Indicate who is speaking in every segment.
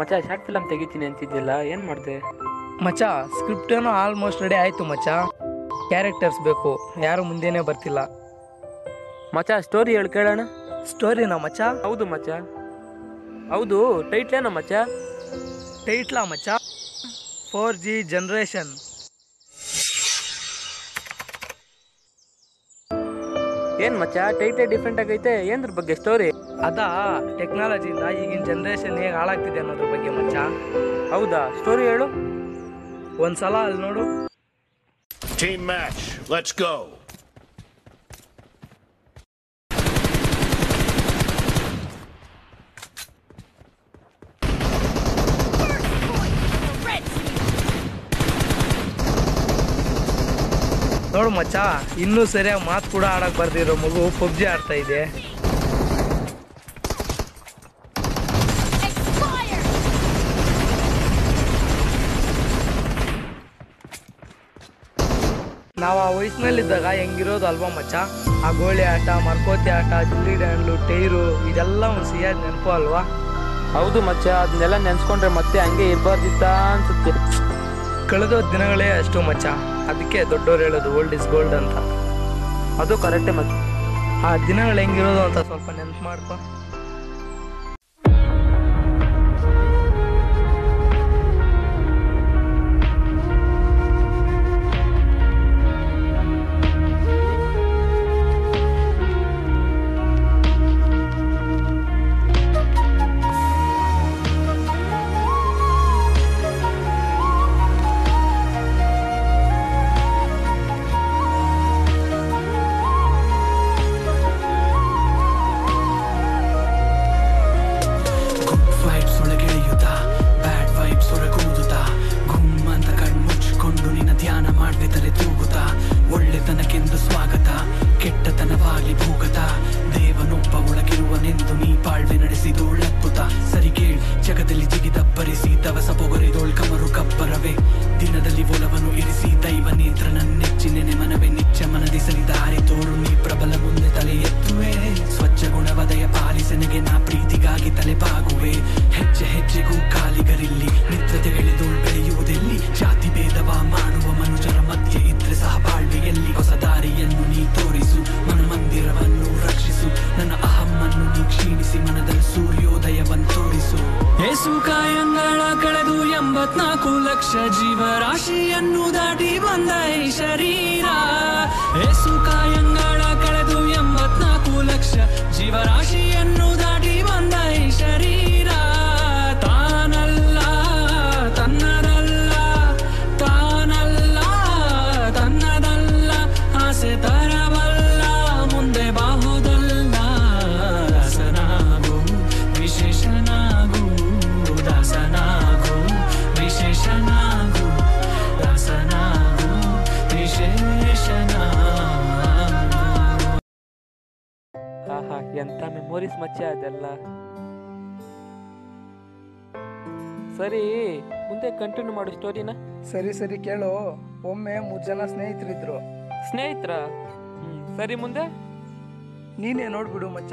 Speaker 1: ಮಚ್ಚ short film ತೆಗಿತೀನಿ ಅಂತಿದ್ದಿಲ್ಲ ಏನು ಮಾಡಿದೆ
Speaker 2: ಮಚ್ಚ ಸ್ಕ್ರಿಪ್ಟ್ ಏನೋ ಆಲ್ಮೋಸ್ಟ್ ರೆಡಿ ಆಯ್ತು ಮಚ್ಚ ಕ್ಯಾರೆಕ್ಟರ್ಸ್ ಬೇಕು ಯಾರು ಮುಂದೆನೇ ಬರ್ತಿಲ್ಲ
Speaker 1: ಮಚ್ಚ ಸ್ಟೋರಿ ಹೇಳಿ ಕೇಳೋಣ
Speaker 2: ಸ್ಟೋರಿನಾ ಮಚ್ಚ
Speaker 1: ಹೌದು ಮಚ್ಚ ಹೌದು ಟೈಟ್ಲೇನೋ ಮಚ್ಚ
Speaker 2: ಟೈಟ್ಲಾ ಮಚ್ಚ ಫೋರ್ ಜಿ ಜನ್ರೇಷನ್
Speaker 1: ಏನು ಮಚ್ಚ ಟೈಟ್ಲೇ ಡಿಫ್ರೆಂಟ್ ಆಗೈತೆ ಏನ್ರ ಬಗ್ಗೆ ಸ್ಟೋರಿ
Speaker 2: ಅದಾ ಟೆಕ್ನಾಲಜಿಯಿಂದ ಈಗಿನ ಜನ್ರೇಷನ್ ಹೇಗೆ ಹಾಳಾಗ್ತಿದೆ ಅನ್ನೋದ್ರ ಬಗ್ಗೆ ಮಚ್ಚ
Speaker 1: ಹೌದಾ ಸ್ಟೋರಿ ಹೇಳು
Speaker 2: ಒಂದ್ಸಲ ಅಲ್ಲಿ ನೋಡು
Speaker 3: Team match. Let's go.
Speaker 2: ನೋಡು ಮಚ್ಚ ಇನ್ನೂ ಸರಿಯಾಗಿ ಮಾತು ಕೂಡ ಆಡಕ್ ಬರ್ದಿರೋ ಮಗು ಪಬ್ಜಿ ಆಡ್ತಾ ಇದೆ ನಾವು ಆ ವಯಸ್ಸಿನಲ್ಲಿದ್ದಾಗ ಹೆಂಗಿರೋದು ಅಲ್ವಾ ಮಚ್ಚ ಆ ಗೋಳಿ ಆಟ ಮರ್ಕೋತಿ ಆಟ ಗಿಲ್ಲಿ ಡ್ಯಾಂಡ್ಲು ಟೈರು ಇದೆಲ್ಲ ಒಂದು ಸಿಹಿಯಾದ ನೆನಪು ಅಲ್ವಾ
Speaker 1: ಹೌದು ಮಚ್ಚ ಅದನ್ನೆಲ್ಲ ನೆನ್ಸ್ಕೊಂಡ್ರೆ ಮತ್ತೆ ಹಂಗೆ ಇರಬಾರ್ದಿತ್ತ ಅನ್ಸುತ್ತೆ
Speaker 2: ಕಳೆದ ದಿನಗಳೇ ಅಷ್ಟು ಮಚ್ಚ ಅದಕ್ಕೆ ದೊಡ್ಡವ್ರು ಹೇಳೋದು ಓಲ್ಡ್ ಇಸ್ ಗೋಲ್ಡ್ ಅಂತ
Speaker 1: ಅದು ಕರೆಕ್ಟೇ ಮಚ್ಚ
Speaker 2: ಆ ದಿನಗಳು ಹೆಂಗಿರೋದು ಅಂತ ಸ್ವಲ್ಪ ನೆನಪು ಮಾಡ್ಕೊ
Speaker 4: ಗುಡ್ ವೈಬ್ಸ್ ಒಳಗೆಳೆಯುತ್ತ ಬ್ಯಾಡ್ ವೈಬ್ಸ್ ಹೊರಗೂದುತ್ತ ಗುಮ್ ಅಂತ ಕಣ್ಮುಚ್ಚಿಕೊಂಡು ನಿನ್ನ ಧ್ಯಾನ ಮಾಡ್ದೆ ತಲೆ ತೂಗುತ್ತಾ ಒಳ್ಳೆತನಕ್ಕೆಂದು ಸ್ವಾಗತ ಕೆಟ್ಟತನವಾಗಿ ಭೂಗತ ದೇವನೊಬ್ಬ ಒಳಗಿರುವನೆಂದು ನೀ ಬಾಳ್ವೆ ನಡೆಸಿದೋಳದ್ಭುತ ಸರಿ ಕೇಳ್ ಜಗದಲ್ಲಿ ಜಿಗಿದಬ್ಬರಿಸಿ ದವಸ ಪೊಗರಿದೋಳ್ ಕಮರು ಕಬ್ಬರವೇ ದಿನದಲ್ಲಿ ಒಲವನ್ನು ಇರಿಸಿ ದೈವ ನೇತ್ರ ನನ್ನೆಚ್ಚಿನೆನೆ ಮನವೇ ನಿಚ್ಚ ಮನದಿಸಲಿ ದಾರಿ ತೋರು ನೀ ಪ್ರಬಲ ಮುಂದೆ ತಲೆ ಎತ್ತುವೆ ಸ್ವಚ್ಛ ಗುಣವದಯ ಪಾಲಿಸನೆಗೆ ನಾ ಪ್ರೀತಿಗಾಗಿ ತಲೆ ಬಾಗುವೆ ಹೆಜ್ಜೆ ಹೆಜ್ಜೆಗೂ ಕಾಲಿಗರಿಲ್ಲಿ ನಿತ್ರತೆಗಳಿದೋಳ್ ಬೆಳೆಯುವುದೆಲ್ಲಿ ಜಾತಿ ಭೇದವ ಮಾಡುವ ಮನುಜರ ಮಧ್ಯೆ ಇದ್ರೆ ಸಹ ಬಾಳ್ವೆಯಲ್ಲಿ ಹೊಸ ದಾರಿಯನ್ನು ನೀ ತೋರಿಸು ಮನ ಮಂದಿರವನ್ನು ರಕ್ಷಿಸು ನನ್ನ ಅಹಮ್ಮನ್ನು ನೀ ಕ್ಷೀಣಿಸಿ ಮನದಲ್ಲಿ ಸೂರ್ಯೋದಯವನ್ನು ತೋರಿಸು ಏಸು ಕಾಯಂಗಳ ಕಳೆದು ಎಂಬತ್ನಾಲ್ಕು ಲಕ್ಷ ಜೀವರಾಶಿಯನ್ನು ದಾಟಿ ಬಂದ ಈ ಶರೀರ ಏಸು ಕಾಯಂಗಳ ಕಳೆದು ಎಂಬತ್ನಾಲ್ಕು ಲಕ್ಷ ಜೀವರಾಶಿಯನ್ನು ದಾಟಿ ಬಂದ ಈ ಶರೀರ ತಾನಲ್ಲ ತನ್ನದಲ್ಲ ತಾನಲ್ಲ ತನ್ನದಲ್ಲ ಆಸೆ ತರಬಲ್ಲ ಮುಂದೆ ಬಾಹುದಲ್ಲ ದಾಸನಾಗು ವಿಶೇಷನಾಗು ದಾಸನಾಗು ವಿಶೇಷನಾಗು ದಾಸನಾಗು ವಿಶೇಷನಾಗು
Speaker 1: ಹಾ ಹಾ ಎಂತ ಮೆಮೊರೀಸ್ ಮಚ್ಚ ಅದೆಲ್ಲ ಸರಿ ಮುಂದೆ ಕಂಟಿನ್ಯೂ ಮಾಡು ಸ್ಟೋರಿನ
Speaker 2: ಸರಿ ಸರಿ ಕೇಳು ಒಮ್ಮೆ ಮೂರು ಜನ ಸ್ನೇಹಿತರಿದ್ರು
Speaker 1: ಸ್ನೇಹಿತರ ಹ್ಮ್ ಸರಿ ಮುಂದೆ
Speaker 2: ನೀನೇ ನೋಡ್ಬಿಡು ಮಚ್ಚ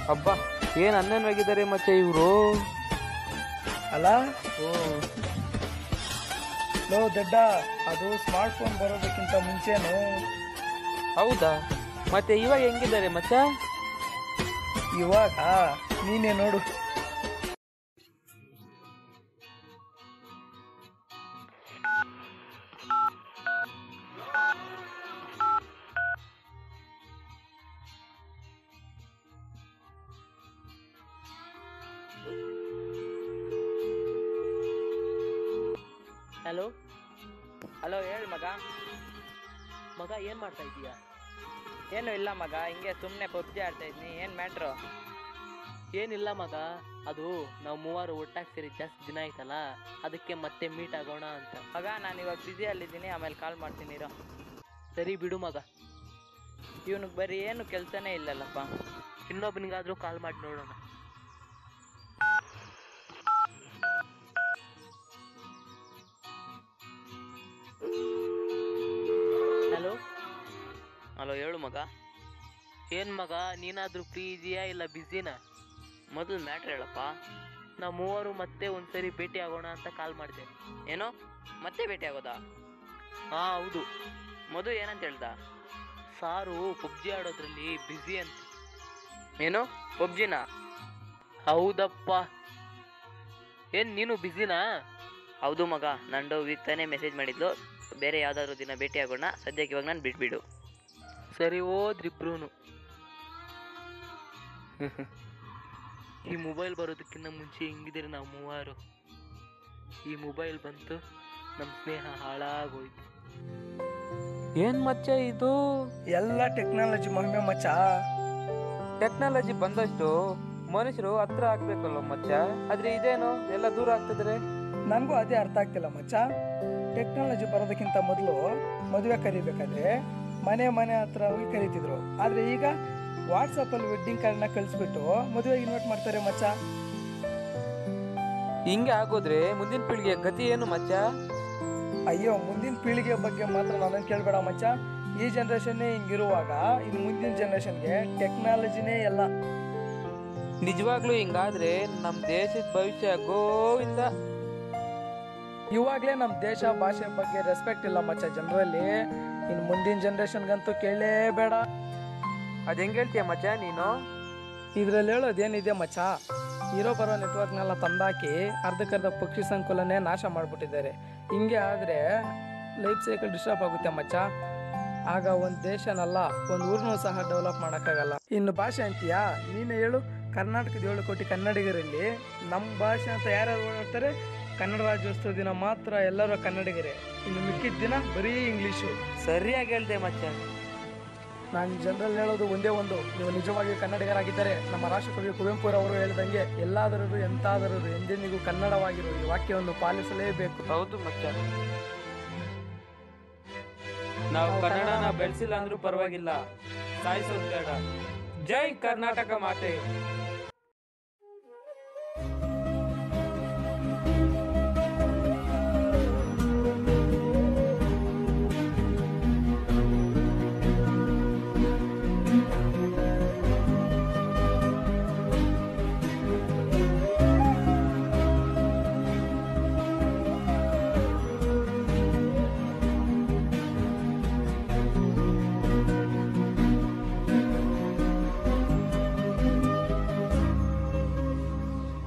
Speaker 1: ಅಬ್ಬಾ ಏನ್ ಅನ್ನನ್ವಾಗಿದ್ದಾರೆ ಮಚ್ಚ ಇವರು
Speaker 2: ಅಲ್ಲ ಲೋ ದಡ್ಡ ಅದು ಸ್ಮಾರ್ಟ್ ಫೋನ್ ಬರೋದಕ್ಕಿಂತ ಮುಂಚೆನು
Speaker 1: ಹೌದಾ ಮತ್ತೆ ಇವಾಗ ಹೆಂಗಿದ್ದಾರೆ ಮಚ್ಚ
Speaker 2: ಇವಾಗ ನೀನೇ ನೋಡು
Speaker 5: ಹಲೋ ಹಲೋ ಹೇಳು ಮಗ ಮಗ ಏನು ಮಾಡ್ತಾ ಇದೀಯಾ ಏನು ಇಲ್ಲ ಮಗ ಹಿಂಗೆ ಸುಮ್ಮನೆ ಪಬ್ಜಿ ಆಡ್ತಾ ಇದ್ನಿ ಏನು ಮ್ಯಾಟ್ರು ಏನಿಲ್ಲ ಮಗ ಅದು ನಾವು ಮೂವರು ಒಟ್ಟಾಗಿ ಸೇರಿ ಜಾಸ್ತಿ ದಿನ ಆಯ್ತಲ್ಲ ಅದಕ್ಕೆ ಮತ್ತೆ ಮೀಟ್ ಆಗೋಣ ಅಂತ ಮಗ ನಾನು ಇವಾಗ ಬ್ಯುಸಿಯಲ್ಲಿದ್ದೀನಿ ಆಮೇಲೆ ಕಾಲ್ ಮಾಡ್ತೀನಿ ಇರೋ ಸರಿ ಬಿಡು ಮಗ ಇವನಿಗೆ ಬರೀ ಏನು ಕೆಲಸನೇ ಇಲ್ಲಲ್ಲಪ್ಪ ಇನ್ನೊಬ್ಬನಿಗಾದ್ರೂ ಕಾಲ್ ಮಾಡಿ ನೋಡೋಣ ಹಲೋ ಹಲೋ ಹೇಳು ಮಗ ಏನು ಮಗ ನೀನಾದರೂ ಫ್ರೀ ಇದೆಯಾ ಇಲ್ಲ ಬ್ಯುಸಿನಾ ಮೊದಲು ಮ್ಯಾಟ್ರ್ ಹೇಳಪ್ಪ ನಾವು ಮೂವರು ಮತ್ತೆ ಒಂದ್ಸರಿ ಭೇಟಿ ಆಗೋಣ ಅಂತ ಕಾಲ್ ಮಾಡಿದೆ ಏನೋ ಮತ್ತೆ ಭೇಟಿ ಆಗೋದಾ ಹಾಂ ಹೌದು ಮಧು ಏನಂತ ಹೇಳ್ದ ಸಾರು ಪಬ್ಜಿ ಆಡೋದ್ರಲ್ಲಿ ಬ್ಯುಸಿ ಅಂತ ಏನು ಪಬ್ಜಿನಾ ಹೌದಪ್ಪ ಏನು ನೀನು ಬ್ಯುಸಿನಾ ಹೌದು ಮಗ ನಂದು ವೀಕ್ ತಾನೇ ಮೆಸೇಜ್ ಮಾಡಿದ್ಲು ಬೇರೆ ಯಾವ್ದಾದ್ರು ದಿನ ಭೇಟಿ ಆಗೋಣ ಸದ್ಯಕ್ಕೆ ಇವಾಗ ನಾನು ಬಿಟ್ಬಿಡು
Speaker 1: ಸರಿ ಹೋದ್ರಿಬ್ರು ಈ ಮೊಬೈಲ್ ಬರೋದಕ್ಕಿಂತ ಮುಂಚೆ ಹೆಂಗಿದ್ರೆ ನಾವು ಮೂವರು ಈ ಮೊಬೈಲ್ ಬಂತು ನಮ್ಮ ಸ್ನೇಹ ಹಾಳಾಗೋಯ್ತು ಏನ್ ಮಚ್ಚ ಇದು
Speaker 2: ಎಲ್ಲ ಟೆಕ್ನಾಲಜಿ ಮಹಿಮೆ ಮಚ್ಚ
Speaker 1: ಟೆಕ್ನಾಲಜಿ ಬಂದಷ್ಟು ಮನುಷ್ಯರು ಹತ್ರ ಆಗ್ಬೇಕಲ್ಲ ಮಚ್ಚ ಆದ್ರೆ ಇದೇನು ಎಲ್ಲ ದೂರ ಆಗ್ತಿದ್ರೆ
Speaker 2: ನನಗೂ ಅದೇ ಅರ್ಥ ಆಗ್ತಿಲ್ಲ ಮಚ್ಚ ಟೆಕ್ನಾಲಜಿ ಬರೋದಕ್ಕಿಂತ ಮೊದಲು ಮದುವೆ ಕರಿಬೇಕಾದ್ರೆ ಮನೆ ಮನೆ ಹತ್ರ ಹೋಗಿ ಕರೀತಿದ್ರು ಆದ್ರೆ ಈಗ ವಾಟ್ಸಪ್ಪಲ್ಲಿ ವೆಡ್ಡಿಂಗ್ ಕಾರ್ಡ್ನ ಕಳಿಸ್ಬಿಟ್ಟು ಮದುವೆಗೆ ಇನ್ವೈಟ್ ಮಾಡ್ತಾರೆ ಮಚ್ಚ
Speaker 1: ಹಿಂಗೆ ಆಗೋದ್ರೆ ಮುಂದಿನ ಪೀಳಿಗೆ ಗತಿ ಏನು ಮಚ್ಚ
Speaker 2: ಅಯ್ಯೋ ಮುಂದಿನ ಪೀಳಿಗೆ ಬಗ್ಗೆ ಮಾತ್ರ ನನ್ನನ್ನು ಕೇಳಬೇಡ ಮಚ್ಚ ಈ ಜನ್ರೇಷನ್ನೇ ಹಿಂಗಿರುವಾಗ ಇನ್ನು ಮುಂದಿನ ಜನ್ರೇಷನ್ಗೆ ಟೆಕ್ನಾಲಜಿನೇ ಎಲ್ಲ
Speaker 1: ನಿಜವಾಗ್ಲೂ ಹಿಂಗಾದ್ರೆ ನಮ್ ದೇಶದ ಭವಿಷ್ಯ ಗೋವಿಂದ
Speaker 2: ಇವಾಗಲೇ ನಮ್ಮ ದೇಶ ಭಾಷೆ ಬಗ್ಗೆ ರೆಸ್ಪೆಕ್ಟ್ ಇಲ್ಲ ಮಚ್ಚ ಜನರಲ್ಲಿ ಇನ್ನು ಮುಂದಿನ ಜನ್ರೇಷನ್ಗಂತೂ ಕೇಳಲೇಬೇಡ
Speaker 1: ಅದ್ ಹೆಂಗ್ ಹೇಳ್ತೀಯ ಮಚ್ಚ ನೀನು
Speaker 2: ಇದ್ರಲ್ಲಿ ಹೇಳೋದೇನಿದೆ ಮಚ್ಚ ಇರೋ ಬರೋ ನೆಟ್ವರ್ಕ್ನೆಲ್ಲ ತಂದಾಕಿ ಅರ್ಧಕ್ಕರ್ಧ ಪಕ್ಷಿ ಸಂಕುಲನೇ ನಾಶ ಮಾಡಿಬಿಟ್ಟಿದ್ದಾರೆ ಹಿಂಗೆ ಆದರೆ ಲೈಫ್ ಸೈಕಲ್ ಡಿಸ್ಟರ್ಬ್ ಆಗುತ್ತೆ ಮಚ್ಚ ಆಗ ಒಂದು ದೇಶನಲ್ಲ ಒಂದು ಊರನ್ನೂ ಸಹ ಡೆವಲಪ್ ಮಾಡೋಕ್ಕಾಗಲ್ಲ ಇನ್ನು ಭಾಷೆ ಅಂತೀಯಾ ನೀನೇ ಹೇಳು ಕರ್ನಾಟಕದ ಏಳು ಕೋಟಿ ಕನ್ನಡಿಗರಲ್ಲಿ ನಮ್ಮ ಭಾಷೆ ಅಂತ ಯಾರ್ಯಾರು ಓಡಾಡ್ತಾರೆ ಕನ್ನಡ ರಾಜ್ಯೋತ್ಸವ ದಿನ ಮಾತ್ರ ಎಲ್ಲರೂ ಕನ್ನಡಿಗರೇ ಇನ್ನು ಮಿಕ್ಕಿದ ದಿನ ಬರೀ ಇಂಗ್ಲೀಷು
Speaker 1: ಸರಿಯಾಗಿ ಹೇಳ್ದೆ ಮಚ್ಚ
Speaker 2: ನಾನು ಜನರಲ್ಲಿ ಹೇಳೋದು ಒಂದೇ ಒಂದು ನೀವು ನಿಜವಾಗಿ ಕನ್ನಡಿಗರಾಗಿದ್ದರೆ ನಮ್ಮ ರಾಷ್ಟ್ರಕವಿ ಕುವೆಂಪುರವರು ಹೇಳಿದಂಗೆ ಎಲ್ಲಾದರೂ ಎಂತಾದರೂ ಎಂದೆಂದಿಗೂ ಕನ್ನಡವಾಗಿರು ಈ ವಾಕ್ಯವನ್ನು ಪಾಲಿಸಲೇಬೇಕು
Speaker 1: ಹೌದು ಮಚ್ಚ ನಾವು ಕನ್ನಡನ ಬೆಳೆಸಿಲ್ಲ ಅಂದ್ರೂ ಪರವಾಗಿಲ್ಲ ಸಾಯಿಸೋದು ಬೇಡ ಜೈ ಕರ್ನಾಟಕ ಮಾತೆ